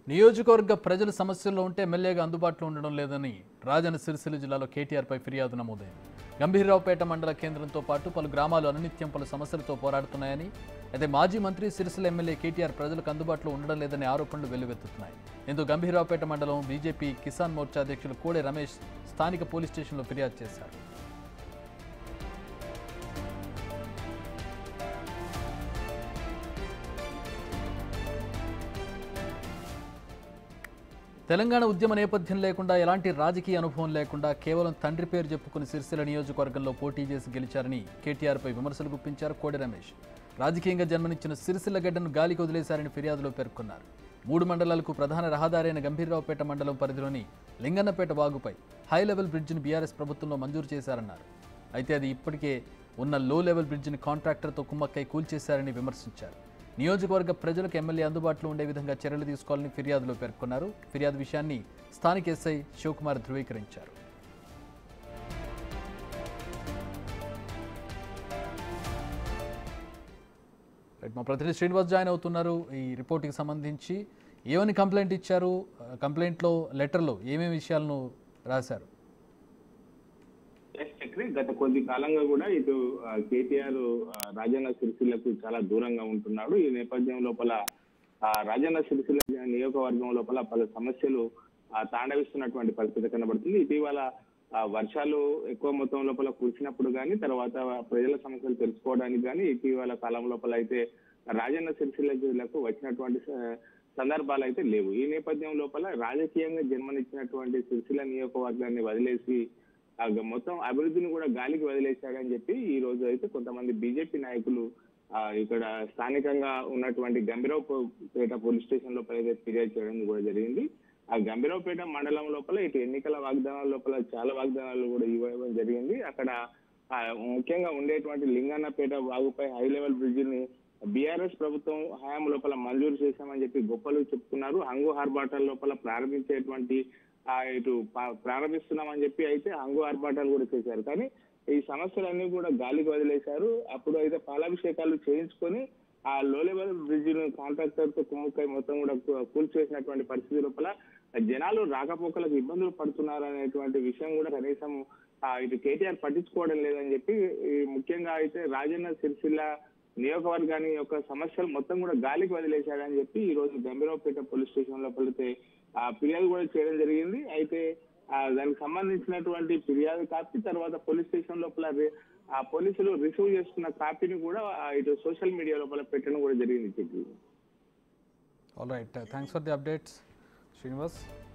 నియోజకవర్గ ప్రజల సమస్యల్లో ఉంటే ఎమ్మెల్యేగా అందుబాటులో ఉండడం లేదని రాజన్న సిరిసిల్ల జిల్లాలో కేటీఆర్పై ఫిర్యాదు నమోదైంది గంభీరరావుపేట మండల కేంద్రంతో పాటు పలు గ్రామాలు అనునిత్యం పలు సమస్యలతో పోరాడుతున్నాయని అయితే మాజీ మంత్రి సిరిసిల్ల ఎమ్మెల్యే కేటీఆర్ ప్రజలకు అందుబాటులో ఉండడం లేదనే ఆరోపణలు వెల్లువెత్తుతున్నాయి ఇందుకు గంభీరరావుపేట మండలం బీజేపీ కిసాన్ మోర్చా అధ్యక్షులు కోడే రమేష్ స్థానిక పోలీస్ స్టేషన్లో ఫిర్యాదు చేశారు తెలంగాణ ఉద్యమ నేపథ్యం లేకుండా ఎలాంటి రాజకీయ అనుభవం లేకుండా కేవలం తండ్రి పేరు చెప్పుకుని సిరిసిల్ల నియోజకవర్గంలో పోటీ చేసి గెలిచారని కేటీఆర్పై విమర్శలు గుప్పించారు కోడి రమేష్ రాజకీయంగా జన్మనిచ్చిన సిరిసిల్ల గడ్డను గాలికి వదిలేశారని ఫిర్యాదులో పేర్కొన్నారు మూడు మండలాలకు ప్రధాన రహదారి అయిన గంభీరరావుపేట మండలం పరిధిలోని లింగన్నపేట వాగుపై హై లెవెల్ బ్రిడ్జిని బీఆర్ఎస్ ప్రభుత్వంలో మంజూరు చేశారన్నారు అయితే అది ఇప్పటికే ఉన్న లో లెవెల్ బ్రిడ్జిని కాంట్రాక్టర్తో కుమ్మక్కై కూల్చేశారని విమర్శించారు నియోజకవర్గ ప్రజలకు ఎమ్మెల్యే అందుబాటులో ఉండే విధంగా చర్యలు తీసుకోవాలని ఫిర్యాదులో పేర్కొన్నారు ఫిర్యాదు విషయాన్ని స్థానిక ఎస్ఐ శివకుమార్ ధృవీకరించారు రైట్, మా ప్రతినిధి శ్రీనివాస్ జాయిన్ అవుతున్నారు ఈ రిపోర్ట్కి సంబంధించి ఏమని కంప్లైంట్ ఇచ్చారు ఆ, కంప్లైంట్లో లెటర్లో ఏమేమి విషయాలను రాశారు ఎస్ చక్రి గత కొద్ది కాలంగా కూడా ఇటు ఆ, కేటీఆర్ ఆ, రాజన్న సిరిసిల్లకు చాలా దూరంగా ఉంటున్నాడు ఈ నేపథ్యం లోపల ఆ, రాజన్న సిరిసిల్ల నియోజకవర్గం లోపల పలు సమస్యలు ఆ, తాండవిస్తున్నటువంటి పరిస్థితి కనబడుతుంది ఇటీవల ఆ, వర్షాలు ఎక్కువ మొత్తం లోపల కురిసినప్పుడు కానీ తర్వాత ప్రజల సమస్యలు తెలుసుకోవడానికి కానీ ఇటీవల కాలం లోపల అయితే రాజన్న సిరిసిల్ల జిల్లాకు వచ్చినటువంటి స- సందర్భాలు అయితే లేవు ఈ నేపథ్యం లోపల రాజకీయంగా జన్మనిచ్చినటువంటి సిరిసిల్ల నియోజకవర్గాన్ని వదిలేసి ఆ గ- మొత్తం అభివృద్ధిని కూడా గాలికి వదిలేశాడని చెప్పి ఈ రోజు అయితే కొంతమంది బీజేపీ నాయకులు ఆ ఇక్కడ స్థానికంగా ఉన్నటువంటి గంభీరావుపేట పోలీస్ స్టేషన్ లోపల అయితే ఫిర్యాదు చేయడం కూడా జరిగింది ఆ గంభీరావుపేట మండలం లోపల ఇటు ఎన్నికల వాగ్దానాల లోపల చాలా వాగ్దానాలు కూడా ఇవ్వడం జరిగింది అక్కడ ఆ ముఖ్యంగా ఉండేటువంటి లింగన్నపేట వాగుపై హై లెవెల్ బ్రిడ్జిని బీఆర్ఎస్ ప్రభుత్వం హయాం లోపల మంజూరు చేశామని చెప్పి గొప్పలు చెప్తున్నారు హంగు ఆర్భాటాల లోపల ప్రారంభించేటువంటి ఆ ఇటు ప- ప్రారంభిస్తున్నామని చెప్పి అయితే హంగు ఆర్భాటాలు కూడా చేశారు కానీ ఈ సమస్యలన్నీ కూడా గాలికి వదిలేశారు అప్పుడు అయితే పాలాభిషేకాలు చేయించుకొని ఆ లో లెవెల్ బ్రిడ్జ్ ను కాంట్రాక్టర్ తో కుమ్ముక్కై మొత్తం కూడా కూ- కూల్చేసినటువంటి పరిస్థితి లోపల జనాలు రాకపోకలకు ఇబ్బందులు పడుతున్నారు అనేటువంటి విషయం కూడా కనీసం ఆ ఇటు కేటీఆర్ పట్టించుకోవడం లేదని చెప్పి ఈ ముఖ్యంగా అయితే రాజన్న సిరిసిల్ల నియోజకవర్గాన్ని యొక్క సమస్యలు మొత్తం కూడా గాలికి వదిలేశాడని చెప్పి ఈ రోజు గంభీరావుపేట పోలీస్ స్టేషన్ లో వెళితే ఆ ఫిర్యాదు కూడా చేయడం జరిగింది అయితే ఆ దానికి సంబంధించినటువంటి ఫిర్యాదు కాపీ తర్వాత పోలీస్ స్టేషన్ లోపల రి- ఆ పోలీసులు రిసీవ్ చేసుకున్న కాపీని కూడా ఆ ఇటు సోషల్ మీడియా లోపల పెట్టడం కూడా జరిగింది చెప్పి all right thanks for the updates Srinivas